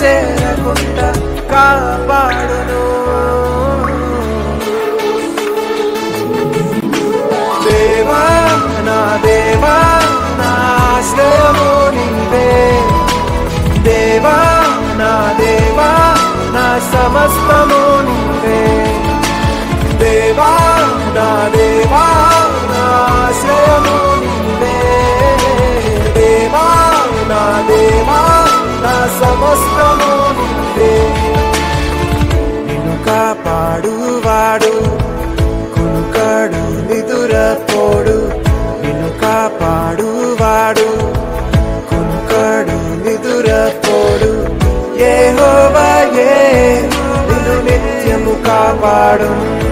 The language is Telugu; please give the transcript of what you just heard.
చేరకుండా కాపాడును దేవా నా దేవా నా ఆశ్రయము నీవే దేవా నా దేవా నా సమస్తము నీవే దేవా నా దేవా నా ఆశ్రయము నీవే దేవా నా దేవా నా సమస్తము నీవే నిన్ను కాపాడువాడు కునుకాడు నిదురపోడు నిన్ను కాపాడువాడు కునుకాడు నిదురపోడు ఏ నిన్ను నిత్యము కాపాడు